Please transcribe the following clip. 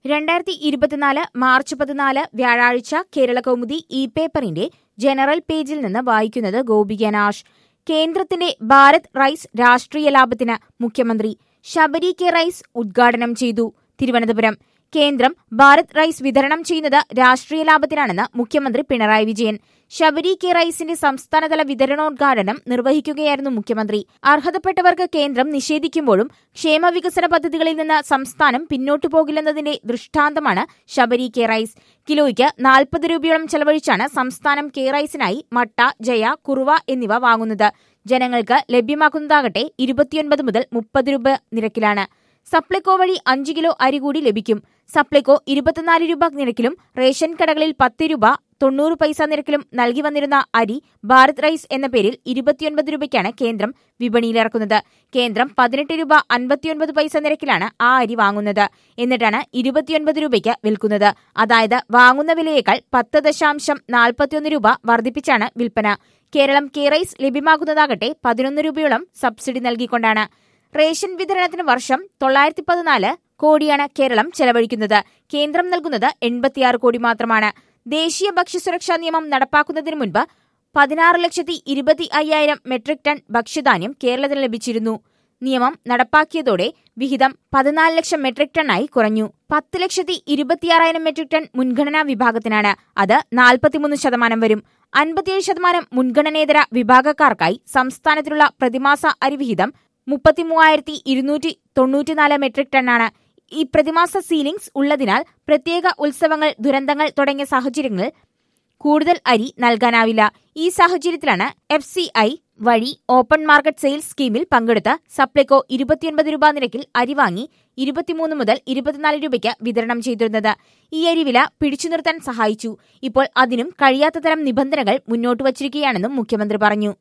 രണ്ടായിരത്തി ഇരുപത്തിനാല് മാർച്ച് പതിനാല് വ്യാഴാഴ്ച കേരള കൗമുദി ഇ പേപ്പറിന്റെ ജനറൽ പേജിൽ നിന്ന് വായിക്കുന്നത് ഗോപിക നാഷ് കേന്ദ്രത്തിന്റെ ഭാരത് റൈസ് രാഷ്ട്രീയ ലാഭത്തിന് മുഖ്യമന്ത്രി ശബരി കെ റൈസ് ഉദ്ഘാടനം ചെയ്തു തിരുവനന്തപുരം കേന്ദ്രം ഭാരത് റൈസ് വിതരണം ചെയ്യുന്നത് രാഷ്ട്രീയ ലാഭത്തിനാണെന്ന് മുഖ്യമന്ത്രി പിണറായി വിജയൻ ശബരി കെ റൈസിന്റെ സംസ്ഥാനതല വിതരണോദ്ഘാടനം നിർവഹിക്കുകയായിരുന്നു മുഖ്യമന്ത്രി അർഹതപ്പെട്ടവർക്ക് കേന്ദ്രം നിഷേധിക്കുമ്പോഴും ക്ഷേമവികസന പദ്ധതികളിൽ നിന്ന് സംസ്ഥാനം പിന്നോട്ടു പോകില്ലെന്നതിന്റെ ദൃഷ്ടാന്തമാണ് ശബരി കെ റൈസ് കിലോയ്ക്ക് നാൽപ്പത് രൂപയോളം ചെലവഴിച്ചാണ് സംസ്ഥാനം കെ റൈസിനായി മട്ട ജയ കുറുവ എന്നിവ വാങ്ങുന്നത് ജനങ്ങൾക്ക് ലഭ്യമാക്കുന്നതാകട്ടെ ഇരുപത്തിയൊൻപത് മുതൽ മുപ്പത് രൂപ നിരക്കിലാണ് സപ്ലൈകോ വഴി അഞ്ച് കിലോ അരി കൂടി ലഭിക്കും സപ്ലൈകോ ഇരുപത്തിനാല് രൂപ നിരക്കിലും റേഷൻ കടകളിൽ പത്ത് രൂപ തൊണ്ണൂറ് പൈസ നിരക്കിലും നൽകി വന്നിരുന്ന അരി ഭാരത് റൈസ് എന്ന പേരിൽ ഇരുപത്തിയൊൻപത് രൂപയ്ക്കാണ് കേന്ദ്രം വിപണിയിലിറക്കുന്നത് കേന്ദ്രം പതിനെട്ട് രൂപ അൻപത്തിയൊൻപത് പൈസ നിരക്കിലാണ് ആ അരി വാങ്ങുന്നത് എന്നിട്ടാണ് ഇരുപത്തിയൊൻപത് രൂപയ്ക്ക് വിൽക്കുന്നത് അതായത് വാങ്ങുന്ന വിലയേക്കാൾ പത്ത് ദശാംശം നാൽപ്പത്തിയൊന്ന് രൂപ വർദ്ധിപ്പിച്ചാണ് വിൽപ്പന കേരളം കെ റൈസ് ലഭ്യമാക്കുന്നതാകട്ടെ പതിനൊന്ന് രൂപയോളം സബ്സിഡി നൽകിക്കൊണ്ടാണ് റേഷൻ വിതരണത്തിന് വർഷം തൊള്ളായിരത്തി പതിനാല് കോടിയാണ് കേരളം ചെലവഴിക്കുന്നത് കേന്ദ്രം നൽകുന്നത് എൺപത്തിയാറ് കോടി മാത്രമാണ് ദേശീയ ഭക്ഷ്യസുരക്ഷാ നിയമം നടപ്പാക്കുന്നതിന് മുൻപ് പതിനാറ് ലക്ഷത്തി ഇരുപത്തി അയ്യായിരം മെട്രിക് ടൺ ഭക്ഷ്യധാന്യം കേരളത്തിന് ലഭിച്ചിരുന്നു നിയമം നടപ്പാക്കിയതോടെ വിഹിതം പതിനാല് ലക്ഷം മെട്രിക് ടണ്ണായി കുറഞ്ഞു പത്ത് ലക്ഷത്തി ഇരുപത്തിയാറായിരം മെട്രിക് ടൺ മുൻഗണനാ വിഭാഗത്തിനാണ് അത് നാൽപ്പത്തിമൂന്ന് ശതമാനം വരും അൻപത്തിയേഴ് ശതമാനം മുൻഗണനേതര വിഭാഗക്കാർക്കായി സംസ്ഥാനത്തിലുള്ള പ്രതിമാസ അരിവിഹിതം മുപ്പത്തിമൂവായിരത്തി ഇരുന്നൂറ്റി തൊണ്ണൂറ്റിനാല് മെട്രിക് ടണ്ണാണ് ഈ പ്രതിമാസ സീലിംഗ്സ് ഉള്ളതിനാൽ പ്രത്യേക ഉത്സവങ്ങൾ ദുരന്തങ്ങൾ തുടങ്ങിയ സാഹചര്യങ്ങളിൽ കൂടുതൽ അരി നൽകാനാവില്ല ഈ സാഹചര്യത്തിലാണ് എഫ് സി ഐ വഴി ഓപ്പൺ മാർക്കറ്റ് സെയിൽസ് സ്കീമിൽ പങ്കെടുത്ത് സപ്ലൈകോ ഇരുപത്തിയൊൻപത് രൂപ നിരക്കിൽ അരി വാങ്ങി ഇരുപത്തിമൂന്ന് മുതൽ ഇരുപത്തിനാല് രൂപയ്ക്ക് വിതരണം ചെയ്തിരുന്നത് ഈ അരിവില പിടിച്ചു നിർത്താൻ സഹായിച്ചു ഇപ്പോൾ അതിനും കഴിയാത്ത തരം നിബന്ധനകൾ മുന്നോട്ട് വച്ചിരിക്കുകയാണെന്നും മുഖ്യമന്ത്രി പറഞ്ഞു